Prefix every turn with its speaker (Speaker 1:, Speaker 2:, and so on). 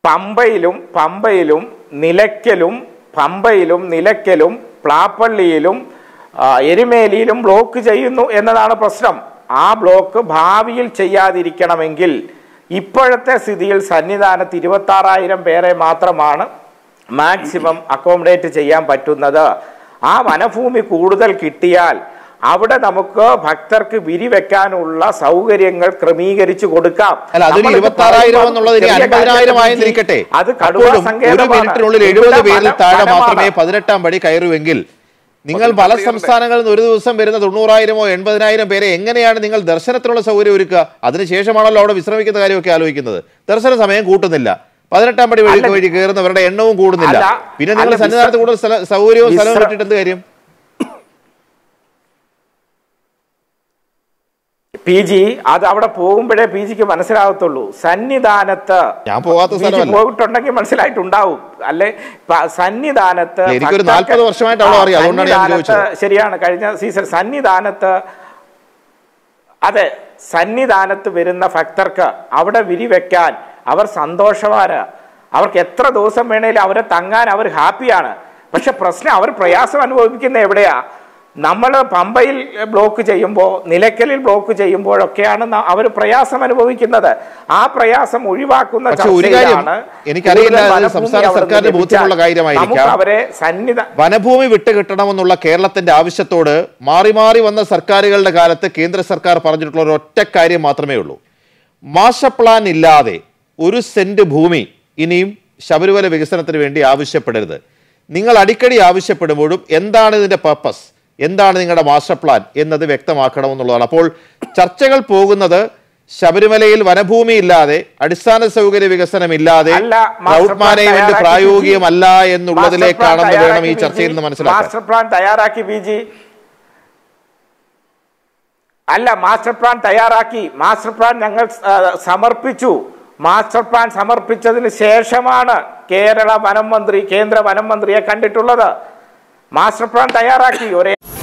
Speaker 1: പമ്പയിലും പമ്പയിലും നിലയ്ക്കലും പമ്പയിലും നിലയ്ക്കലും പ്ലാപ്പള്ളിയിലും ആ, എരുമേലിയിലും ബ്ലോക്ക് ചെയ്യുന്നു എന്നതാണ് പ്രശ്നം ആ ബ്ലോക്ക് ഭാവിയിൽ ചെയ്യാതിരിക്കണമെങ്കിൽ ഇപ്പോഴത്തെ സ്ഥിതിയിൽ സന്നിധാനത്ത് ഇരുപത്തി ആറായിരം പേരെ മാത്രമാണ് മാക്സിമം അക്കോമഡേറ്റ് ചെയ്യാൻ പറ്റുന്നത് ആ വനഭൂമി കൂടുതൽ കിട്ടിയാൽ അവിടെ നമുക്ക് ഭക്തർക്ക് വിരിവെക്കാനുള്ള സൗകര്യങ്ങൾ ക്രമീകരിച്ചു കൊടുക്കാം
Speaker 2: അല്ല അതൊരു
Speaker 1: നമ്മളിത്
Speaker 2: ഇരുപത്തി ആറായിരം
Speaker 1: പറയുമ്പോൾ
Speaker 2: എന്നുള്ളത് ഇനി
Speaker 1: ചെറിയ
Speaker 2: അൻപതിനായിരം
Speaker 1: കാര്യമല്ല
Speaker 2: ആയെന്നിരിക്കട്ടെ
Speaker 1: അത് കടുവ
Speaker 2: അപ്പോഴും ഒരു
Speaker 1: സങ്കേതമാണ്.
Speaker 2: മിനിറ്റിനുള്ളിൽ എഴുപത്
Speaker 1: ഇവിടെ
Speaker 2: പേരിൽ
Speaker 1: വനം-
Speaker 2: താഴെ
Speaker 1: വനമാണ്.
Speaker 2: മാത്രമേ പതിനെട്ടാം പടി കയറുമെങ്കിൽ നിങ്ങൾ പല സംസ്ഥാനങ്ങളിൽ നിന്ന് ഒരു ദിവസം വരുന്ന തൊണ്ണൂറായിരമോ എൺപതിനായിരം പേരെ എങ്ങനെയാണ് നിങ്ങൾ ദർശനത്തിനുള്ള സൗകര്യം ഒരുക്കുക അതിനുശേഷമാണല്ലോ അവിടെ വിശ്രമിക്കുന്ന കാര്യമൊക്കെ ആലോചിക്കുന്നത് ദർശന സമയം കൂട്ടുന്നില്ല പതിനെട്ടാം പടി വഴി
Speaker 1: അല്ല,
Speaker 2: വഴി കയറുന്നവരുടെ എണ്ണവും കൂടുന്നില്ല
Speaker 1: അല്ല,
Speaker 2: പിന്നെ നിങ്ങൾ
Speaker 1: അല്ല,
Speaker 2: സന്നിധാനത്ത്
Speaker 1: വിശ്ര-
Speaker 2: കൂടുതൽ സ്ഥല- സൗകര്യവും സ്ഥലവും
Speaker 1: വിശ്ര-
Speaker 2: കിട്ടിയിട്ട് എന്ത് കാര്യം
Speaker 1: പി ജി അത് അവിടെ പോകുമ്പോഴേ പി ജിക്ക് മനസ്സിലാകത്തുള്ളൂ സന്നിധാനത്ത്
Speaker 2: ഞാൻ പോകാത്ത
Speaker 1: പി ജി
Speaker 2: സ്ഥലമല്ല.
Speaker 1: പോയിട്ടുണ്ടെങ്കിൽ മനസ്സിലായിട്ടുണ്ടാവും അല്ലെ പ- സന്നിധാനത്ത്
Speaker 2: എനിക്കൊരു
Speaker 1: ഭക്തർക്ക്
Speaker 2: 40 വർഷമായിട്ട് അവിടെ അറിയാം. അതുകൊണ്ടാണ് ഞാൻ
Speaker 1: സന്നിധാനത്ത്
Speaker 2: ചോദിച്ചത്.
Speaker 1: ശരിയാണ് കഴിഞ്ഞ സീസൺ സന്നിധാനത്ത് അതെ സന്നിധാനത്ത് വരുന്ന ഭക്തർക്ക് അവിടെ വിരിവെക്കാൻ അവർ സന്തോഷവാന് അവർക്ക് എത്ര ദിവസം വേണേലും അവരെ തങ്ങാൻ അവർ ഹാപ്പിയാണ് പക്ഷെ പ്രശ്നം അവർ പ്രയാസം അനുഭവിക്കുന്ന എവിടെയാ നമ്മൾ പമ്പയിൽ ബ്ലോക്ക് ചെയ്യുമ്പോൾ നിലയ്ക്കലിൽ ബ്ലോക്ക് ചെയ്യുമ്പോഴൊക്കെയാണ് അവർ പ്രയാസം അനുഭവിക്കുന്നത് ആ പ്രയാസം ഒഴിവാക്കുന്ന
Speaker 2: പക്ഷെ ഒരു കാര്യം
Speaker 1: ചർച്ചയിലാണ്
Speaker 2: എനിക്കറിയില്ല,
Speaker 1: കൂടുതൽ
Speaker 2: അത്
Speaker 1: വനഭൂമി
Speaker 2: സംസ്ഥാന
Speaker 1: അവിടെ
Speaker 2: സർക്കാരിന്റെ
Speaker 1: നിന്ന്
Speaker 2: ബോധ്യമുള്ള
Speaker 1: ലഭിച്ചാൽ
Speaker 2: കാര്യമായിരിക്കാം.
Speaker 1: നമുക്ക് അവരെ സന്നിധ
Speaker 2: വനഭൂമി വിട്ടുകിട്ടണമെന്നുള്ള കേരളത്തിന്റെ ആവശ്യത്തോട് മാറി മാറി വന്ന സർക്കാരുകളുടെ കാലത്ത് കേന്ദ്ര സർക്കാർ പറഞ്ഞിട്ടുള്ള ഒരു ഒറ്റ കാര്യം മാത്രമേ ഉള്ളൂ മാസ്റ്റർ പ്ലാൻ ഇല്ലാതെ ഒരു സെന്റ് ഭൂമി ഇനിയും ശബരിമല വികസനത്തിന് വേണ്ടി ആവശ്യപ്പെടരുത് നിങ്ങൾ അടിക്കടി ആവശ്യപ്പെടുമ്പോഴും എന്താണ് ഇതിന്റെ പർപ്പസ് എന്താണ് നിങ്ങളുടെ മാസ്റ്റർ പ്ലാൻ എന്നത് വ്യക്തമാക്കണമെന്നുള്ളതാണ് അപ്പോൾ ചർച്ചകൾ പോകുന്നത് ശബരിമലയിൽ വനഭൂമി ഇല്ലാതെ അടിസ്ഥാന സൗകര്യ വികസനം ഇല്ലാതെ
Speaker 1: അല്ല, മാസ്റ്റർ
Speaker 2: ക്രൗഡ്
Speaker 1: പ്ലാൻ
Speaker 2: മാനേജ്മെന്റ്
Speaker 1: തയ്യാറാക്കി
Speaker 2: പ്രായോഗികമല്ല
Speaker 1: മാസ്റ്റർ പ്ലാൻ
Speaker 2: എന്നുള്ളതിലേക്കാണെന്ന് വേണം ഈ
Speaker 1: തയ്യാറാക്കി
Speaker 2: ചർച്ചയിൽ നിന്ന്
Speaker 1: ബി ജി.
Speaker 2: മനസ്സിലാക്കാൻ
Speaker 1: മാസ്റ്റർ പ്ലാൻ തയ്യാറാക്കി ബി ജി അല്ല മാസ്റ്റർ പ്ലാൻ തയ്യാറാക്കി മാസ്റ്റർ പ്ലാൻ ഞങ്ങൾ ആ, സമർപ്പിച്ചു മാസ്റ്റർ പ്ലാൻ സമർപ്പിച്ചതിന് ശേഷമാണ് കേരള വനം മന്ത്രി കേന്ദ്ര വനം മന്ത്രിയെ കണ്ടിട്ടുള്ളത് മാസ്റ്റർ പ്ലാൻ തയ്യാറാക്കി ഒരേ